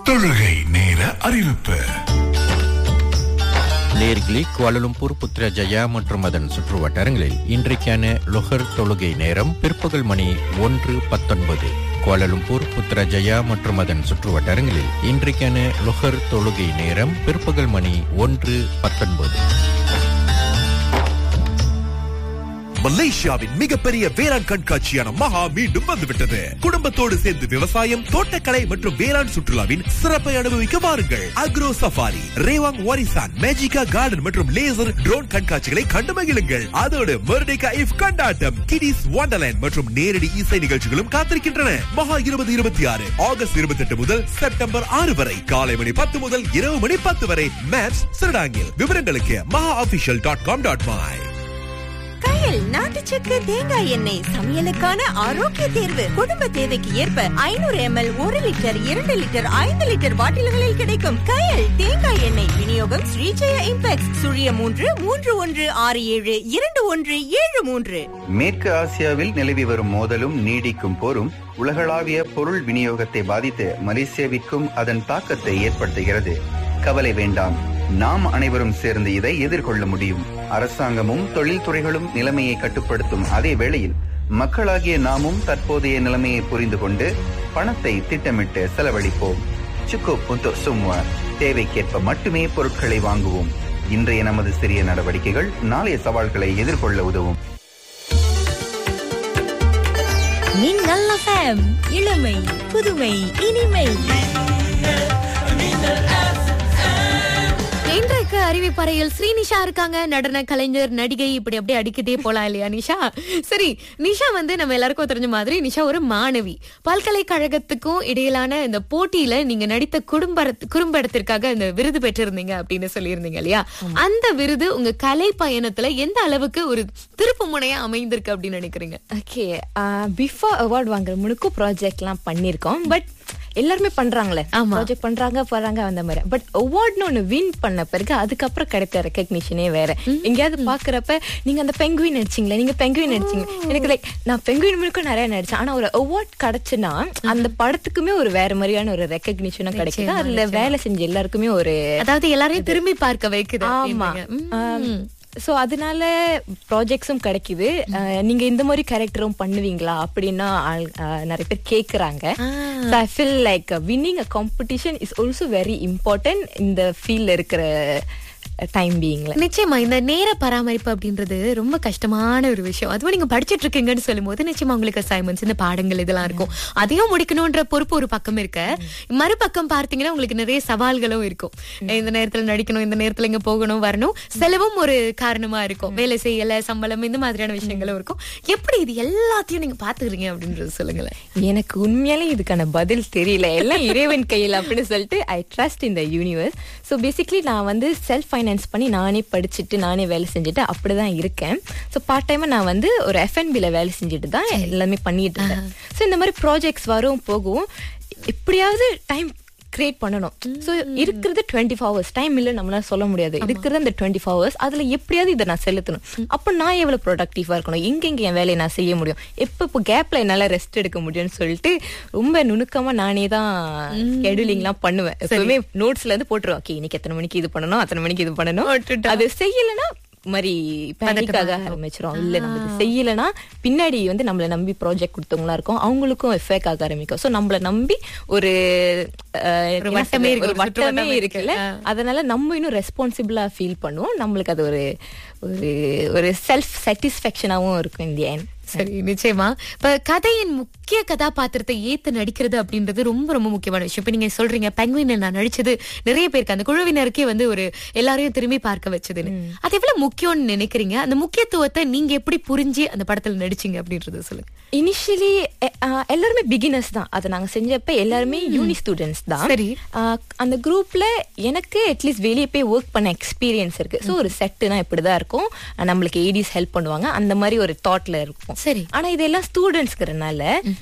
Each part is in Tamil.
தொழுகை நேர அறிவிப்பு நேர்களே குவாலலும்பூர் புத்ரஜயா மற்றும் அதன் சுற்று வட்டாரங்களில் இன்றைக்கான லொஹர் தொழுகை நேரம் பிற்பகல் மணி ஒன்று பத்தொன்பது குவாலலும்பூர் புத்ரஜயா மற்றும் அதன் சுற்று வட்டாரங்களில் இன்றைக்கான லொஹர் தொழுகை நேரம் பிற்பகல் மணி ஒன்று பத்தொன்பது மலேசியாவின் மிகப்பெரிய வேளாண் கண்காட்சியான மகா மீண்டும் வந்துவிட்டது குடும்பத்தோடு சேர்ந்து விவசாயம் தோட்டக்கலை மற்றும் வேளாண் சுற்றுலாவின் சிறப்பை அனுபவிக்க வாருங்கள் அக்ரோ சஃபாரி ரேவாங் வாரிசான் மேஜிகா கார்டன் மற்றும் லேசர் ட்ரோன் கண்காட்சிகளை கண்டு மகிழுங்கள் அதோடு மெர்டிகா இஃப் கொண்டாட்டம் கிடிஸ் வண்டர்லேண்ட் மற்றும் நேரடி இசை நிகழ்ச்சிகளும் காத்திருக்கின்றன மகா இருபது இருபத்தி ஆறு ஆகஸ்ட் இருபத்தி எட்டு முதல் செப்டம்பர் ஆறு வரை காலை மணி பத்து முதல் இரவு மணி பத்து வரை மேப்ஸ் சிறடாங்கில் விவரங்களுக்கு மகா official dot com dot my கையில் நாட்டு சக்கரை தேங்காய் எண்ணெய் சமையலுக்கான ஆரோக்கிய தேர்வு குடும்ப தேவைக்கு ஏற்ப ஐநூறு எம்எல் ஒரு லிட்டர் இரண்டு லிட்டர் ஐந்து லிட்டர் பாட்டில்களில் கிடைக்கும் கையில் தேங்காய் எண்ணெய் விநியோகம் ஸ்ரீஜெய இம்பெக்ஸ் சுழிய மூன்று மூன்று ஒன்று ஆறு ஏழு இரண்டு ஒன்று ஏழு மூன்று மேற்கு ஆசியாவில் நிலவி வரும் மோதலும் நீடிக்கும் போரும் உலகளாவிய பொருள் விநியோகத்தை பாதித்து மலேசியாவிற்கும் அதன் தாக்கத்தை ஏற்படுத்துகிறது கவலை வேண்டாம் நாம் அனைவரும் சேர்ந்து இதை எதிர்கொள்ள முடியும் அரசாங்கமும் தொழில்துறைகளும் நிலைமையை கட்டுப்படுத்தும் அதே வேளையில் மக்களாகிய நாமும் தற்போதைய நிலைமையை புரிந்து கொண்டு பணத்தை திட்டமிட்டு செலவழிப்போம் சுக்கு புந்து சும்மா தேவைக்கேற்ப மட்டுமே பொருட்களை வாங்குவோம் இன்றைய நமது சிறிய நடவடிக்கைகள் நாளைய சவால்களை எதிர்கொள்ள உதவும் நீங்கள் இளமை புதுமை இனிமை இன்றைக்கு அறிவிப்பறையில் ஸ்ரீனிஷா இருக்காங்க நடன கலைஞர் நடிகை இப்படி அப்படியே அடிக்கிட்டே போலாம் இல்லையா நிஷா சரி நிஷா வந்து நம்ம எல்லாருக்கும் தெரிஞ்ச மாதிரி நிஷா ஒரு மாணவி பல்கலைக்கழகத்துக்கும் இடையிலான இந்த போட்டியில நீங்க நடித்த குடும்ப குறும்படத்திற்காக இந்த விருது பெற்றிருந்தீங்க அப்படின்னு சொல்லியிருந்தீங்க இல்லையா அந்த விருது உங்க கலை பயணத்துல எந்த அளவுக்கு ஒரு திருப்பு முனையா அமைந்திருக்கு அப்படின்னு நினைக்கிறீங்க ஓகே பிஃபோர் அவார்ட் வாங்குற முழுக்கும் ப்ராஜெக்ட்லாம் பண்ணியிருக்கோம் பட் எல்லாருமே பண்றாங்களே ஆமா. ப்ராஜெக்ட் பண்றாங்க போறாங்க அந்த மாதிரி பட் அவார்ட்னு ஒன்று வின் பண்ண பிறகு அதுக்கப்புறம் கிடைத்த ரெக்கக்னிஷனே வேற எங்கேயாவது பாக்குறப்ப நீங்க அந்த பெங்குவின் நடிச்சீங்களே நீங்க பெங்குவின் நடிச்சீங்க எனக்கு லைக் நான் பெங்குவின் முழுக்க நிறைய நடிச்சேன் ஆனா ஒரு அவார்ட் கிடைச்சுன்னா அந்த படத்துக்குமே ஒரு வேற மாதிரியான ஒரு ரெக்கக்னிஷனும் கிடைக்குது நிச்சயமா, அதுல வேலை செஞ்ச எல்லாருக்குமே ஒரு அதாவது எல்லாரையும் திரும்பி பார்க்க வைக்குது ஆமா அப்படின்றீங்க. ம். சோ அதனால ப்ராஜெக்ட்ஸும் கிடைக்குது அஹ், நீங்க இந்த மாதிரி கேரக்டரும் பண்ணுவீங்களா அப்படின்னா ஆள்- அஹ், நிறைய பேர் கேக்குறாங்க I feel like winning a competition is also very important இந்த ஃபீல்ட்ல இருக்கிற டைம் பீயிங்ல நிச்சயமா இந்த நேர பராமரிப்பு அப்படின்றது ரொம்ப கஷ்டமான ஒரு விஷயம் அதுவும் நீங்க படிச்சிட்டு இருக்கீங்கன்னு சொல்லும்போது நிச்சயமா உங்களுக்கு அசைன்மெண்ட்ஸ் இந்த பாடங்கள் இதெல்லாம் இருக்கும் அதையும் முடிக்கணும்ன்ற பொறுப்பு ஒரு பக்கம் இருக்க மறுபக்கம் பார்த்தீங்கன்னா உங்களுக்கு நிறைய சவால்களும் இருக்கும் இந்த நேரத்துல நடிக்கணும் இந்த நேரத்துல இங்க போகணும் வரணும் செலவும் ஒரு காரணமா இருக்கும் வேலை செய்யல சம்பளம் இந்த மாதிரியான விஷயங்களும் இருக்கும் எப்படி இது எல்லாத்தையும் நீங்க பாத்துக்கிறீங்க அப்படின்றது சொல்லுங்களேன் எனக்கு உண்மையாலே இதுக்கான பதில் தெரியல எல்லாம் இறைவன் கையில் அப்படின்னு சொல்லிட்டு ஐ ட்ரஸ்ட் இந்த யூனிவர்ஸ் ஸோ பேசிக்லி நான் வந்து செல்ஃப் ஃபைனான்ஸ் பண்ணி நானே படிச்சுட்டு நானே வேலை செஞ்சுட்டு அப்படிதான் இருக்கேன் ஸோ பார்ட் டைமா நான் வந்து ஒரு எஃப்என்பில வேலை செஞ்சுட்டு தான் எல்லாமே பண்ணிட்டு இருக்கேன் ஸோ இந்த மாதிரி ப்ராஜெக்ட்ஸ் வரும் போகும் எப்படியாவது டைம் கிரியேட் பண்ணணும் ஸோ இருக்கிறது டுவெண்ட்டி ஃபோர் ஹவர்ஸ் டைம் இல்லை நம்மளால சொல்ல முடியாது இருக்கிறது அந்த டுவெண்ட்டி ஃபோர் ஹவர்ஸ் அதுல எப்படியாவது இதை நான் செலுத்தணும் அப்போ நான் எவ்வளவு ப்ரொடக்டிவா இருக்கணும் எங்கெங்க என் வேலையை நான் செய்ய முடியும் எப்போ இப்போ கேப்ல என்னால ரெஸ்ட் எடுக்க முடியும்னு சொல்லிட்டு ரொம்ப நுணுக்கமா நானே தான் ஸ்கெடியூலிங்லாம் பண்ணுவேன் எப்பவுமே நோட்ஸ்ல இருந்து போட்டுருவேன் ஓகே இன்னைக்கு எத்தனை மணிக்கு இது பண்ணணும் அத்தனை மணிக்கு இது பண்ணணும் அது செய்யலைன்னா மாதிரி பேனிக்காக ஆரம்பிச்சிரும் இல்ல நம்ம இது செய்யலைன்னா பின்னாடி வந்து நம்மள நம்பி ப்ராஜெக்ட் கொடுத்தவங்களா இருக்கும் அவங்களுக்கும் எஃபெக்ட் ஆக ஆரம்பிக்கும் சோ நம்மள நம்பி ஒரு அஹ், ஒரு என்ன வட்டமே சொல்றது? இருக்கு, ஒரு ஒரு வட்டமே சுற்றுவட்டமே இருக்குல்ல இருக்கு. அதனால நம்ம இன்னும் ரெஸ்பான்சிபிளா ஃபீல் பண்ணுவோம் நம்மளுக்கு அது ஒரு ஒரு ஒரு செல்ஃப் சாட்டிஸ்ஃபேக்ஷனாவும் இருக்கும் இந்த end. சரி நிச்சயமா இப்ப கதையின் முக்கிய கதாபாத்திரத்தை ஏத்து நடிக்கிறது அப்படின்றது ரொம்ப ரொம்ப முக்கியமான விஷயம் இப்ப நீங்க சொல்றீங்க பெங்குவின் நான் நடிச்சது நிறைய பேருக்கு அந்த குழுவினருக்கே வந்து ஒரு எல்லாரையும் திரும்பி பார்க்க வச்சதுன்னு அது எவ்வளவு முக்கியம்னு நினைக்கிறீங்க அந்த முக்கியத்துவத்தை நீங்க எப்படி புரிஞ்சு அந்த படத்துல நடிச்சீங்க அப்படின்றத சொல்லுங்க இனிஷியலி எல்லாருமே பிகினர்ஸ் தான் அதை நாங்க செஞ்சப்ப எல்லாருமே யூனி ஸ்டூடெண்ட்ஸ் தான் சரி. அஹ், அந்த குரூப்ல எனக்கு அட்லீஸ்ட் வெளியே போய் ஒர்க் பண்ண எக்ஸ்பீரியன்ஸ் இருக்கு ஸோ ஒரு செட்டுனா இப்படிதான் இருக்கும் அஹ், நம்மளுக்கு ஏடிஸ் ஹெல்ப் பண்ணுவாங்க அந்த மாதிரி ஒரு தாட்ல இருக்கும் சரி. ஆனா இதெல்லாம் ஸ்டூடெண்ட்ஸ்ங்கிறனால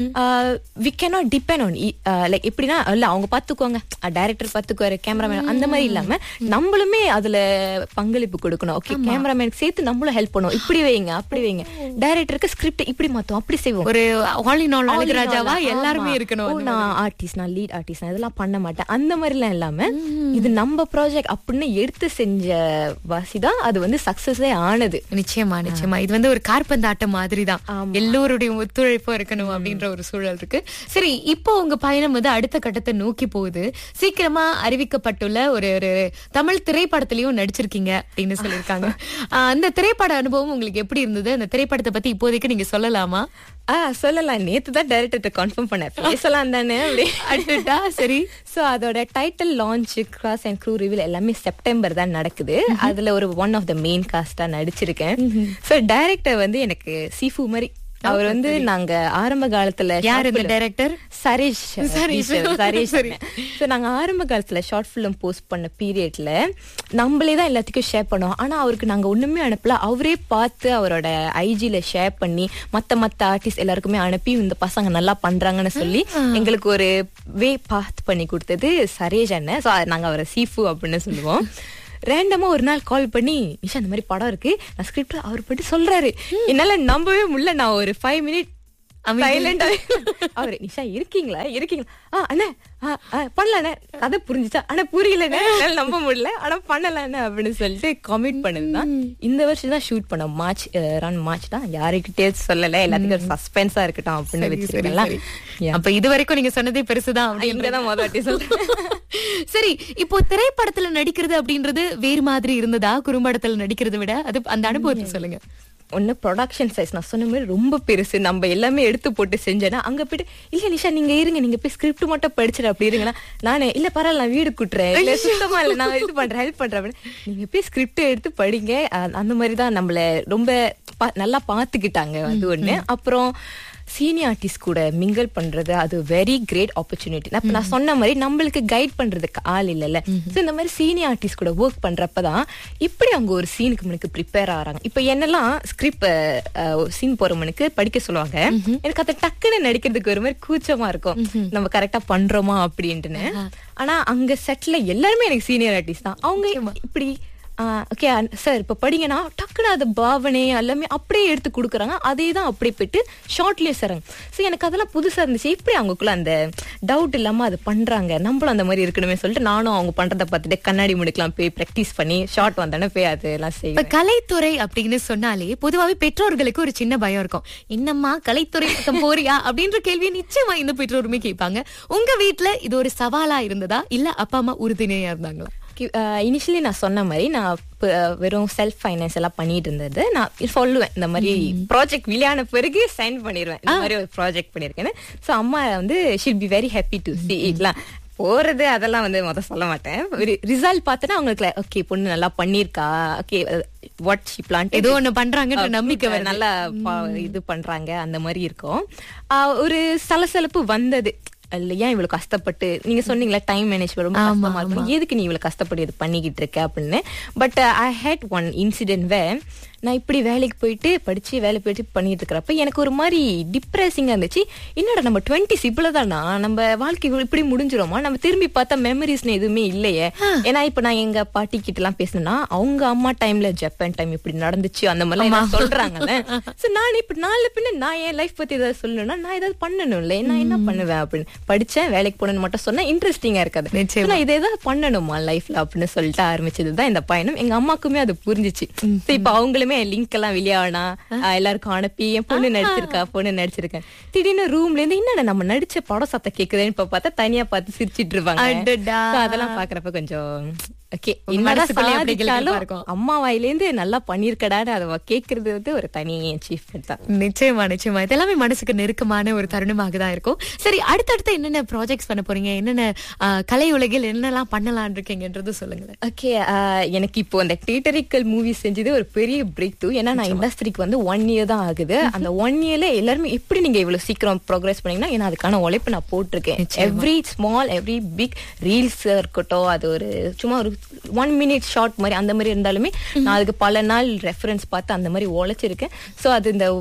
we cannot depend on like எப்படின்னா இல்ல அவங்க பாத்துக்குவாங்க டைரக்டர் பாத்துக்குவாரு கேமராமேன் அந்த மாதிரி இல்லாம நம்மளுமே அதுல பங்களிப்பு கொடுக்கணும் ஓகே கேமராமேனுக்கு சேர்த்து நம்மளும் ஹெல்ப் பண்ணுவோம் இப்படி வைங்க அப்படி வைங்க டைரக்டருக்கு ஸ்கிரிப்ட் இப்படி மாத்தோம் அப்படி செய்வோம் ஒரு all in all All in அழகராஜாவா all, எல்லாருமே ஆமா. இருக்கணும் ஓ, அந்த நான் ஆர்டிஸ்ட் நான் லீட் ஆர்டிஸ்ட் நான் இதெல்லாம் பண்ண மாட்டேன் அந்த மாதிரி எல்லாம் இல்லாம இது நம்ம ப்ராஜெக்ட் அப்படின்னு எடுத்து செஞ்ச வாசி தான் அது வந்து சக்சஸே ஆனது நிச்சயமா நிச்சயமா இது வந்து ஒரு கார்பந்தாட்டம் மாதிரி தான் ஆமா. எல்லோருடைய ஒத்துழைப்பும் இருக்கணும் அப்படின்ற ஒரு சூழல் இருக்கு சரி இப்போ உங்க பயணம் வந்து அடுத்த கட்டத்தை நோக்கி போகுது சீக்கிரமா அறிவிக்கப்பட்டுள்ள ஒரு ஒரு தமிழ் திரைப்படத்திலயும் நடிச்சிருக்கீங்க அப்படின்னு சொல்லியிருக்காங்க ஆஹ் அந்த திரைப்பட அனுபவம் உங்களுக்கு எப்படி இருந்தது அந்த திரைப்படத்தை பத்தி இப்போதைக்கு நீங்க சொல்லலாமா ஆ சொல்லலாம் நேத்து தான் டைரக்டர் கன்ஃபார்ம் பண்ணேன் பேசலாம் தானே அப்படி அடடா, சரி சோ அதோட டைட்டில் லான்ச் கிராஸ் அண்ட் க்ரூ ரிவீல் எல்லாமே செப்டம்பர் தான் நடக்குது அதுல ஒரு ஒன் ஆஃப் த மெயின் காஸ்டா நடிச்சிருக்கேன் சோ டைரக்டர் வந்து எனக்கு சீஃபு மாதிரி அவர் வந்து நாங்க ஆரம்ப காலத்துல யார் இந்த short film- director Saresh Saresh. Saresh சரி. ஸோ நாங்க ஆரம்ப காலத்துல ஷார்ட் ஃபிலிம் போஸ்ட் பண்ண பீரியட்ல நம்மளே தான் எல்லாத்துக்கும் ஷேர் பண்ணோம் ஆனா அவருக்கு நாங்க ஒண்ணுமே அனுப்பல அவரே பார்த்து அவரோட ஐஜில ஷேர் பண்ணி மத்த மத்த ஆர்டிஸ்ட் எல்லாருக்குமே அனுப்பி இந்த பசங்க நல்லா பண்றாங்கன்னு சொல்லி எங்களுக்கு ஒரு வே பாத் பண்ணி கொடுத்தது சரேஷ் அண்ணன் ஸோ நாங்க அவரை சீஃபு அப்படின்னு சொல்லுவோம் ரேண்டமா ஒரு நாள் கால் பண்ணி நிஷா இந்த மாதிரி படம் இருக்கு நான் ஸ்கிரிப்ட் அவர் பற்றி சொல்றாரு என்னால நம்பவே முடியல நான் ஒரு ஃபைவ் மினிட் சைலண்டா அவரு நிஷா இருக்கீங்களா இருக்கீங்களா ஆ அண்ணே ஆ, ஆ, பண்ணல அண்ணே கதை புரிஞ்சுச்சா ஆனா புரியலண்ணே என்னால நம்ப முடியல ஆனா பண்ணல அண்ணே அப்படின்னு சொல்லிட்டு கமிட் பண்ணதுதான் இந்த வருஷம் தான் ஷூட் பண்ணோம் மார்ச் ரன் மார்ச் தான் யாருக்கிட்டே சொல்லல எல்லாத்துக்கும் ஒரு சஸ்பென்ஸா இருக்கட்டும் அப்படின்னு சரி, சரி, வச்சிருக்கேன் சரி. அப்ப இது வரைக்கும் நீங்க சொன்னதே பெருசுதான் இங்கதான் அப்படின்றத மொதல் வாட்டி சொல்றேன் சரி இப்போ திரைப்படத்துல நடிக்கிறது அப்படின்றது வேறு மாதிரி இருந்ததா குறும்படத்துல நடிக்கிறதை விட அது அந்த அனுபவத்தை சொல்லுங்க ஒன்னு ப்ரொடக்ஷன் சைஸ் நான் சொன்ன மாதிரி ரொம்ப பெருசு நம்ம எல்லாமே எடுத்து போட்டு செஞ்சேன்னா அங்க போயிட்டு இல்ல நிஷா நீங்க இருங்க நீங்க போய் ஸ்கிரிப்ட் மட்டும் படிச்சிட அப்படி இருங்கன்னா நானே இல்ல பரவாயில்ல நான் வீடு கூட்டுறேன் இல்ல சுத்தமா இல்ல நான் இது பண்றேன் ஹெல்ப் பண்றேன் அப்படின்னு நீங்க போய் ஸ்கிரிப்ட் எடுத்து படிங்க அ- அந்த மாதிரி தான் நம்மள ரொம்ப பா- நல்லா பாத்துக்கிட்டாங்க அது ஒண்ணு அப்புறம் சீனியர் ஆர்டிஸ்ட் கூட மிங்கல் பண்றது அது வெரி கிரேட் ஆப்பர்ச்சுனிட்டி நான் இப்ப நான் சொன்ன மாதிரி நம்மளுக்கு கைட் பண்றதுக்கு ஆள் இல்லைல்ல சோ இந்த மாதிரி சீனியர் ஆர்டிஸ்ட் கூட ஒர்க் பண்றப்பதான் இப்படி அவங்க ஒரு சீனுக்கு முன்னுக்கு ப்ரிப்பேர் ஆறாங்க இப்ப என்னெல்லாம் ஸ்கிரிப்ட் சீன் போறவனுக்கு படிக்க சொல்லுவாங்க எனக்கு அதை டக்குன்னு நடிக்கிறதுக்கு ஒரு மாதிரி கூச்சமா இருக்கும் நம்ம கரெக்டா பண்றோமா அப்படின்ட்டுன்னு ஆனா அங்க செட்ல எல்லாருமே எனக்கு சீனியர் ஆர்டிஸ்ட் தான் அவங்க இப்படி ஓகே சார் இப்ப படிங்கன்னா டக்குனு அது பாவனை எல்லாமே அப்படியே எடுத்து கொடுக்குறாங்க அதே தான் அப்படியே போயிட்டு ஷார்ட்லயே சரங்க ஸோ எனக்கு அதெல்லாம் புதுசா இருந்துச்சு இப்படி அவங்களுக்குள்ள அந்த டவுட் இல்லாம அது பண்றாங்க நம்மளும் அந்த மாதிரி இருக்கணுமே சொல்லிட்டு நானும் அவங்க பண்றதை பார்த்துட்டு கண்ணாடி முடிக்கலாம் போய் ப்ராக்டிஸ் பண்ணி ஷார்ட் வந்தோடனே போய் அதெல்லாம் இப்ப செய்வேன் கலைத்துறை அப்படின்னு சொன்னாலே பொதுவாவே பெற்றோர்களுக்கு ஒரு சின்ன பயம் இருக்கும் என்னம்மா கலைத்துறை பக்கம் போறியா அப்படின்ற கேள்வியை நிச்சயமா இந்த பெற்றோருமே கேட்பாங்க உங்க வீட்ல இது ஒரு சவாலா இருந்ததா இல்ல அப்பா அம்மா உறுதுணையா இருந்தாங்களா இனிஷியலி நான் சொன்ன மாதிரி நான் ப- வெறும் செல்ஃப் ஃபைனான்ஸ் எல்லாம் பண்ணிட்டு இருந்தது நான் சொல்லுவேன் இந்த மாதிரி ப்ராஜெக்ட் விளையாட பிறகு சைன் பண்ணிடுவேன் இந்த மாதிரி ஒரு ப்ராஜெக்ட் பண்ணிருக்கேன்னு ஸோ அம்மா வந்து she'll be very happy to see இதெல்லாம் போறது அதெல்லாம் வந்து முத சொல்ல மாட்டேன் ரிசல்ட் பார்த்தனா அவங்களுக்கு ஓகே பொண்ணு நல்லா பண்ணிருக்கா ஓகே வாட் ஷி பிளான் ஏதோ ஒண்ணு பண்றாங்கன்ற நம்பிக்கை வருது. நல்லா பா- இது பண்றாங்க அந்த மாதிரி இருக்கும் ஆஹ் ஒரு சலசலப்பு வந்தது இல்ல ஏன் இவ்வளவு கஷ்டப்பட்டு நீங்க சொன்னீங்களா டைம் மேனேஜ்மெண்ட் ரொம்ப ஆமா, கஷ்டமா இருக்கும் எதுக்கு நீ இவ்வளவு கஷ்டப்பட்டு இது பண்ணிக்கிட்டு இருக்க அப்படின்னு but I hate one incident way நான் இப்படி வேலைக்கு போயிட்டு படிச்சு வேலை போயிட்டு பண்ணிட்டு இருக்கிறப்ப எனக்கு ஒரு மாதிரி டிப்ரெசிங்கா இருந்துச்சு என்னடா நம்ம டுவெண்ட்டிஸ் இவ்வளவுதானா நம்ம வாழ்க்கை இவ்வளவு இப்படி முடிஞ்சிரோமா நம்ம திரும்பி பார்த்தா மெமரிஸ்னு எதுவுமே இல்லையே ஏன்னா இப்ப நான் எங்க பாட்டி கிட்ட எல்லாம் பேசினேன்னா அவங்க அம்மா டைம்ல ஜப்பான் டைம் இப்படி நடந்துச்சு அந்த மாதிரி எல்லாம் சொல்றாங்கல்ல சோ நான் இப்ப நாலு பின்ன நான் என் லைஃப் பத்தி ஏதாவது சொல்லணும்னா நான் ஏதாவது பண்ணணும்ல நான் என்ன பண்ணுவேன் அப்படின்னு படிச்சேன் வேலைக்கு போகணும்னு மட்டும் சொன்னா இன்ட்ரெஸ்டிங்கா இருக்காது நிச்சயமா. So, நான் இதை ஏதாவது பண்ணணுமா லைஃப்ல அப்படின்னு சொல்லிட்டு ஆரம்பிச்சதுதான் இந்த பயணம் எங்க அம்மாக்குமே அது புரிஞ்சுச்சு So, இப்ப அவங்களுமே லிங்க் எல்லாம் வெளியானா எல்லாருக்கும் அனுப்பி என் பொண்ணு நடிச்சிருக்கா பொண்ணு நடிச்சிருக்கேன் திடீர்னு ரூம்ல இருந்து என்னடா நம்ம நடிச்ச படம் சத்தம் கேக்குதுன்னு இப்ப பார்த்தா தனியா பார்த்து சிரிச்சிட்டு இருப்பாங்க அடடா. So, அதெல்லாம் பாக்குறப்ப கொஞ்சம் ஓகே உங்க என்னதான் மனசுக்குள்ளே அப்படி கிளுகிளுப்பா சாதிச்சாலும் இருக்கும். அம்மா வாயிலேந்து நல்லா பண்ணிருக்கடான்னு அதை கேக்குறது வந்து ஒரு தனி அச்சீவ்மெண்ட் தான் நிச்சயமா நிச்சயமா இதெல்லாமே மனசுக்கு நெருக்கமான ஒரு தருணமாக தான் இருக்கும் சரி அடுத்தடுத்து என்னென்ன ப்ராஜெக்ட்ஸ் பண்ண போறீங்க என்னென்ன ஆ, கலை உலகில் என்னெல்லாம் பண்ணலாம் இருக்கீங்கன்றது சொல்லுங்களேன் ஓகே எனக்கு இப்போ அந்த தியேட்டரிக்கல் மூவி செஞ்சது ஒரு பெரிய பிரேக் த்ரூ ஏன்னா நான் இண்டஸ்ட்ரிக்கு வந்து ஒன் இயர் தான் ஆகுது அந்த ஒன் இயர்ல எல்லாருமே எப்படி நீங்க இவ்வளவு சீக்கிரம் ப்ரோக்ரஸ் பண்ணீங்கன்னா ஏன்னா அதுக்கான உழைப்பு நான் போட்டிருக்கேன் every small every big reels இருக்கட்டும் அது ஒரு சும்மா ஒரு ஒன் மினிட் ஷார்ட் மாதிரி அந்த மாதிரி இருந்தாலுமே நான் அதுக்கு பல நாள் ரெஃபரன்ஸ் பார்த்து அந்த மாதிரி உழைச்சிருக்கேன் ஸோ அது இந்த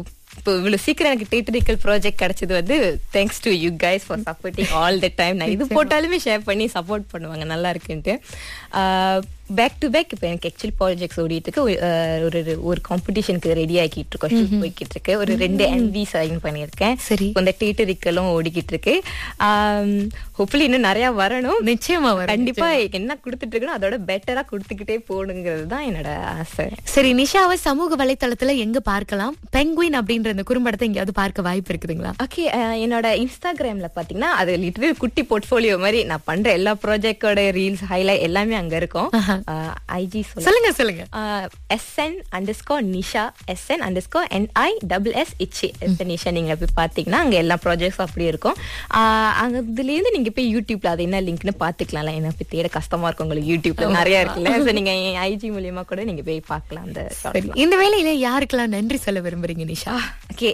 இப்போ இவ்வளவு சீக்கிரம் எனக்கு டேட்டரிக்கல் ப்ராஜெக்ட் கிடைச்சது வந்து thanks to you guys for supporting all the time நான் இது போட்டாலுமே ஷேர் பண்ணி சப்போர்ட் பண்ணுவாங்க நல்லா இருக்குன்ட்டு பேக் டு பேக் இப்போ எனக்கு ஆக்சுவலி ப்ராஜெக்ட்ஸ் ஓடிட்டு இருக்கு ஒரு, அஹ், ஒரு ஒரு காம்படிஷனுக்கு ரெடி ஆகிட்டு இருக்கோம் shoot போய்கிட்டு இருக்கு ஒரு ரெண்டு எம்பி சைன் பண்ணியிருக்கேன் சரி. இப்போ இந்த டேட்டரிக்கலும் ஓடிக்கிட்டு இருக்கு ஹோப்ஃபுல்லி இன்னும் நிறைய வரணும் நிச்சயமா வரும், கண்டிப்பா என்ன கொடுத்துட்டு இருக்கணும் அதோட பெட்டரா கொடுத்துக்கிட்டே போகணுங்கிறது தான் என்னோட ஆசை சரி நிஷாவை சமூக வலைத்தளத்துல எங்க பார்க்கலாம் பெங்குயின் அப்படின்ற இந்த குறும்படத்தை எங்கேயாவது பார்க்க வாய்ப்பு இருக்குதுங்களா ஓகே என்னோட இன்ஸ்டாகிராம்ல பாத்தீங்கன்னா அது லிட்டரல் குட்டி போர்ட்ஃபோலியோ மாதிரி நான் பண்ற எல்லா ப்ராஜெக்டோட ரீல்ஸ் ஹைலைட் எல்லாமே அங்க இருக்கும் ஐஜி சொல்ல சொல்லுங்க சொல்லுங்க SN underscore Nisha SN underscore NI double S H SN Nisha நீங்க போய் பாத்தீங்கன்னா அங்க எல்லா ப்ராஜெக்ட்ஸ் அப்படி இருக்கும் ஆஹ் அங்க இதுல இருந்து நீங்க போய் யூடியூப்ல அது என்ன லிங்க்னு பாத்துக்கலாம்ல என்ன போய் தேட கஷ்டமா இருக்கும் உங்களுக்கு யூடியூப்ல நிறைய இருக்குல்ல So நீங்க ஐஜி மூலியமா கூட நீங்க போய் பார்க்கலாம் அந்த short சரி இந்த வேலையில யாருக்கெல்லாம் நன்றி சொல்ல விரும்புறீங்க நிஷா ஓகே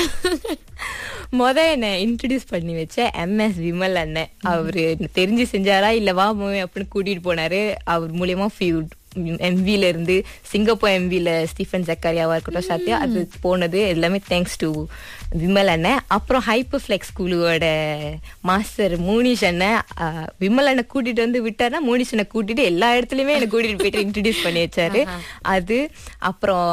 முத என்ன இன்ட்ரடியூஸ் பண்ணி வச்ச எம்எஸ் விமல் அண்ணன் அவரு தெரிஞ்சு செஞ்சாரா இல்ல வா மூவி அப்படின்னு கூட்டிட்டு போனாரு அவர் மூலியமா ஃபியூ எம்வில இருந்து சிங்கப்பூர் எம்வில ஸ்டீஃபன் ஜக்காரியாவா இருக்கட்டும் சத்யா அது போனது எல்லாமே தேங்க்ஸ் டு விமல் அண்ணன் அப்புறம் ஹைப்பர் ஃபிளெக்ஸ் குழுவோட மாஸ்டர் மூனிஷ் அண்ணன் ஆஹ், விமல் அண்ணன் கூட்டிட்டு வந்து விட்டாருன்னா மூனிஷ் அண்ணன் கூட்டிட்டு எல்லா இடத்துலயுமே என்ன கூட்டிட்டு போயிட்டு இன்ட்ரடியூஸ் பண்ணி வச்சாரு அது அப்புறம்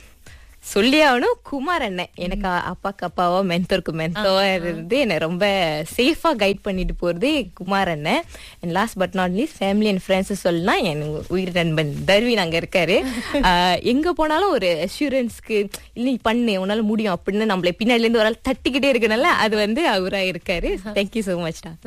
சொல்லி ஆகணும் குமார் அண்ணன் எனக்கு அ- அப்பாக்கு அப்பாவோ மென்டோருக்கு மென்டோவா இருந்து என்னை ரொம்ப சேஃபா கைட் பண்ணிட்டு போறது குமார் அண்ணன் and last but not least family and friends சொல்லலாம் என் உயிர் நண்பன் தர்வின் அங்க இருக்காரு ஆஹ் எங்க போனாலும் ஒரு அஷூரன்ஸ்க்கு இல்லை நீ பண்ணு உன்னால முடியும் அப்படின்னு நம்மள பின்னாடில இருந்து ஒரு ஆள் தட்டிக்கிட்டே இருக்கனால அது வந்து அவரா இருக்காரு தேங்க்யூ so much டா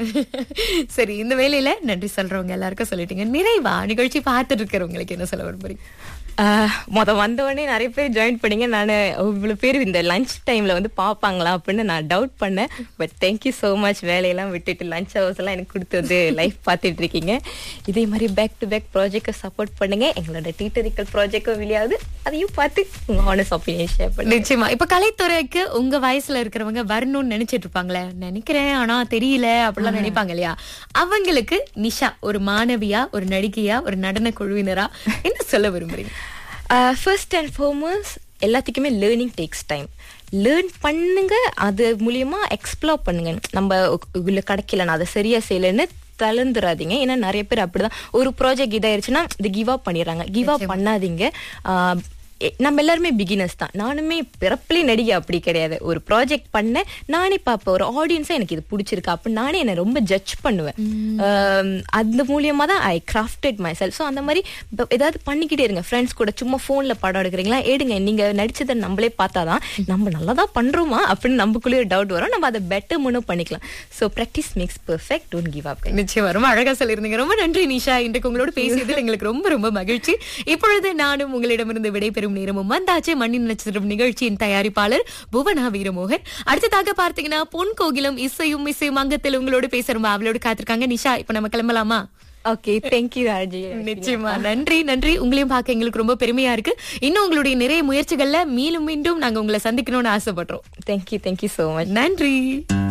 சரி இந்த வேலையில நன்றி சொல்றவங்க எல்லாருக்கும் சொல்லிட்டீங்க நிறைவா நிகழ்ச்சி பார்த்துட்டு இருக்கிறவங்களுக்கு என்ன சொல்ல விரும்புறீங்க ஆஹ் மொத வந்த உடனே நிறைய பேர் ஜாயின் பண்ணீங்க நான் இவ்வளவு பேர் இந்த லஞ்ச் டைம்ல வந்து பார்ப்பாங்களா அப்படின்னு நான் டவுட் பண்ணேன் பட் தேங்க்யூ so மச் வேலையெல்லாம் விட்டுட்டு லஞ்ச் ஹவர்ஸ் எல்லாம் எனக்கு கொடுத்து வந்து லைஃப் பார்த்துட்டு இருக்கீங்க இதே மாதிரி பேக் டு பேக் ப்ராஜெக்டை சப்போர்ட் பண்ணுங்க எங்களோட டீட்டரிக்கல் ப்ராஜெக்டும் வெளியாகுது அதையும் பார்த்து உங்க ஹானஸ் ஒப்பீனியன் ஷேர் பண்ணுங்க நிச்சயமா இப்ப கலைத்துறைக்கு உங்க வயசுல இருக்கிறவங்க வரணும்னு நினைச்சிட்டு இருப்பாங்களே நினைக்கிறேன் ஆனா தெரியல அப்படிலாம் நினைப்பாங்க இல்லையா அவங்களுக்கு நிஷா ஒரு மாணவியா ஒரு நடிகையா ஒரு நடன குழுவினரா என்ன சொல்ல விரும்புறீங்க ஃபர்ஸ்ட் அண்ட் ஃபார்மோஸ்ட் எல்லாத்துக்குமே லேர்னிங் டேக்ஸ் டைம் லேர்ன் பண்ணுங்க அது மூலியமா எக்ஸ்ப்ளோர் பண்ணுங்க நம்ம உள்ள கிடைக்கல நான் அதை சரியா செய்யலைன்னு தளர்ந்துடாதீங்க ஏன்னா நிறைய பேர் அப்படிதான் ஒரு ப்ராஜெக்ட் இதாயிருச்சுன்னா இது கிவ் அப் பண்ணிடுறாங்க கிவ் அப் பண்ணாதீங்க ஆஹ் எ- நம்ம எல்லாருமே பிகினர்ஸ் தான் நானுமே பிறப்பிலே நடிகை அப்படி கிடையாது ஒரு ப்ராஜெக்ட் பண்ணேன் நானே பார்ப்பேன் ஒரு ஆடியன்ஸா எனக்கு இது பிடிச்சிருக்கு அப்படின்னு நானே என்னை ரொம்ப ஜட்ஜ் பண்ணுவேன் ஆம், அந்த மூலியமா தான் I crafted myself so அந்த மாதிரி இப்ப ஏதாவது பண்ணிக்கிட்டே இருங்க ஃப்ரெண்ட்ஸ் கூட சும்மா ஃபோன்ல படம் எடுக்கிறீங்களா எடுங்க நீங்க நடிச்சதை நம்மளே பார்த்தாதான் நம்ம நல்லா தான் பண்றோமா அப்படின்னு நமக்குள்ளே ஒரு டவுட் வரும் நம்ம அதை பெட்டர் மூணும் பண்ணிக்கலாம் so practice makes perfect don't give up நிச்சயமா ரொம்ப அழகா சொல்லியிருந்தீங்க ரொம்ப நன்றி நிஷா இன்றைக்கு உங்களோட பேசியதில் எங்களுக்கு ரொம்ப ரொம்ப மகிழ்ச்சி இப்பொழுது நானும் உங்களிடமிருந்து விடைபெறும் நேரமும் வந்தாச்சு மண்ணின் நட்சத்திரம் நிகழ்ச்சியின் தயாரிப்பாளர் புவனா வீரமோகன் அடுத்ததாக பார்த்தீங்கன்னா பொன் கோகிலம் இசையும் இசையும் அங்கத்தில் உங்களோட பேச ரொம்ப அவளோட காத்திருக்காங்க நிஷா இப்ப நம்ம கிளம்பலாமா ஓகே தேங்க்யூ ராஜி நிச்சயமா நன்றி நன்றி உங்களையும் பார்க்க எங்களுக்கு ரொம்ப பெருமையா இருக்கு இன்னும் உங்களுடைய நிறைய முயற்சிகள்ல மீண்டும் மீண்டும் நாங்க உங்களை சந்திக்கணும்னு ஆசைப்படுறோம் தேங்க்யூ தேங்க்யூ ஸோ மச் நன்றி